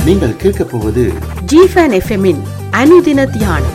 நீங்கள் கேட்கப் போவது ஜிஃபன் எஃப்எம்மின் அனுதின தியானம்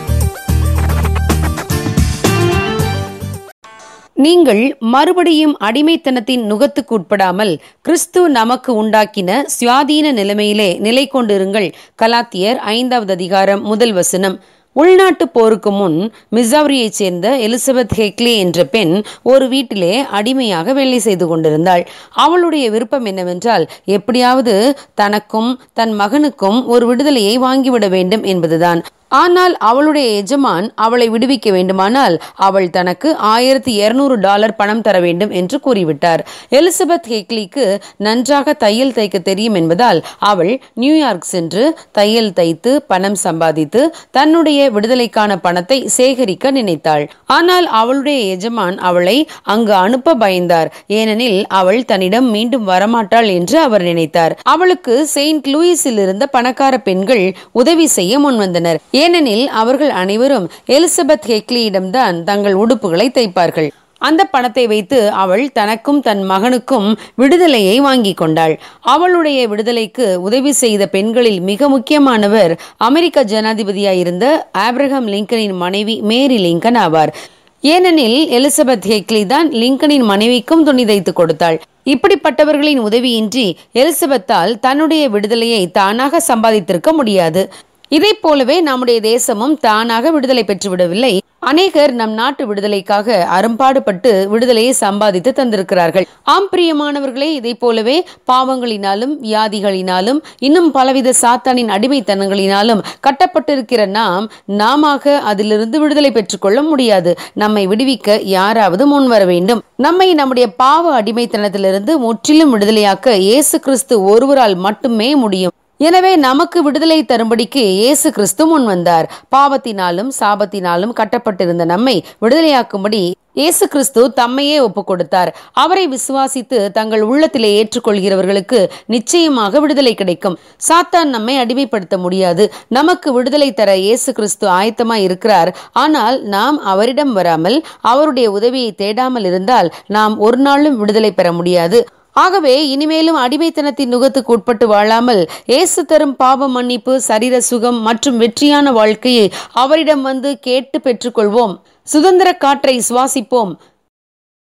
நீங்கள் மறுபடியும் அடிமைத்தனத்தின் நுகத்துக்கு உட்படாமல் கிறிஸ்து நமக்கு உண்டாக்கின சுயாதீன நிலைமையிலே நிலை கொண்டிருங்கள் கலாத்தியர் ஐந்தாவது அதிகாரம் முதல் வசனம் உள்நாட்டு போருக்கு முன் மிசௌரியைச் சேர்ந்த எலிசபெத் ஹெக்லி என்ற பெண் ஒரு வீட்டிலே அடிமையாக வேலை செய்து கொண்டிருந்தாள் அவளுடைய விருப்பம் என்னவென்றால் எப்படியாவது தனக்கும் தன் மகனுக்கும் ஒரு விடுதலையை வாங்கிவிட வேண்டும் என்பதுதான் ஆனால் அவளுடைய எஜமான் அவளை விடுவிக்க வேண்டுமானால் அவள் தனக்கு ஆயிரத்தி இருநூறு டாலர் பணம் தர வேண்டும் என்று கூறிவிட்டார் எலிசபெத் ஹெக்லிக்கு நன்றாக தையல் தைக்க தெரியும் என்பதால் அவள் நியூயார்க் சென்று தையல் தைத்து பணம் சம்பாதித்து தன்னுடைய விடுதலைக்கான பணத்தை சேகரிக்க நினைத்தாள் ஆனால் அவளுடைய எஜமான் அவளை அங்கு அனுப்ப பயந்தார் ஏனெனில் அவள் தன்னிடம் மீண்டும் வரமாட்டாள் என்று அவர் நினைத்தார் அவளுக்கு செயின்ட் லூயிஸில் இருந்த பணக்கார பெண்கள் உதவி செய்ய முன்வந்தனர் ஏனெனில் அவர்கள் அனைவரும் எலிசபெத் ஹெக்லியிடம்தான் தங்கள் உடுப்புகளை தைப்பார்கள் அந்த பணத்தை வைத்து அவள் தனக்கும் தன் மகனுக்கும் விடுதலையை வாங்கி கொண்டாள் அவளுடைய விடுதலைக்கு உதவி செய்த பெண்களில் மிக முக்கியமானவர் அமெரிக்க ஜனாதிபதியாயிருந்த ஆப்ரஹாம் லிங்கனின் மனைவி மேரி லிங்கன் ஆவார் ஏனெனில் எலிசபெத் ஹெக்லி தான் லிங்கனின் மனைவிக்கும் துணி தைத்து கொடுத்தாள் இப்படிப்பட்டவர்களின் உதவியின்றி எலிசபெத்தால் தன்னுடைய விடுதலையை தானாக சம்பாதித்திருக்க முடியாது இதை போலவே நம்முடைய தேசமும் தானாக விடுதலை பெற்றுவிடவில்லை அநேகர் நம் நாட்டு விடுதலைக்காக அரும்பாடுபட்டு விடுதலையை சம்பாதித்து தந்திருக்கிறார்கள் ஆம் பிரியமானவர்களே இதை போலவே பாவங்களினாலும் வியாதிகளினாலும் இன்னும் பலவித சாத்தானின் அடிமைத்தனங்களினாலும் கட்டப்பட்டிருக்கிற நாம் நாம அதிலிருந்து விடுதலை பெற்றுக்கொள்ள முடியாது நம்மை விடுவிக்க யாராவது முன் வர வேண்டும் நம்மை நம்முடைய பாவ அடிமைத்தனத்திலிருந்து முற்றிலும் விடுதலையாக்க இயேசு கிறிஸ்து ஒருவரால் மட்டுமே முடியும் எனவே நமக்கு விடுதலை தரும்படிக்கு இயேசு கிறிஸ்து முன் வந்தார் பாவத்தினாலும் சாபத்தினாலும் கட்டப்பட்டிருந்த நம்மை விடுதலையாக்கும்படி இயேசு கிறிஸ்து தம்மையே ஒப்பு கொடுத்தார் அவரை விசுவாசித்து தங்கள் உள்ளத்திலே ஏற்றுக்கொள்கிறவர்களுக்கு நிச்சயமாக விடுதலை கிடைக்கும் சாத்தான் நம்மை அடிமைப்படுத்த முடியாது நமக்கு விடுதலை தர இயேசு கிறிஸ்து ஆயத்தமாய் இருக்கிறார் ஆனால் நாம் அவரிடம் வராமல் அவருடைய உதவியை தேடாமல் இருந்தால் நாம் ஒரு நாளும் விடுதலை பெற முடியாது ஆகவே இனிமேலும் அடிமைத்தனத்தின் நுகத்துக்கு உட்பட்டு வாழாமல் ஏசு தரும் பாவ மன்னிப்பு சரீர சுகம் மற்றும் வெற்றியான வாழ்க்கையை அவரிடம் வந்து கேட்டு பெற்றுக்கொள்வோம் சுதந்திர காற்றை சுவாசிப்போம்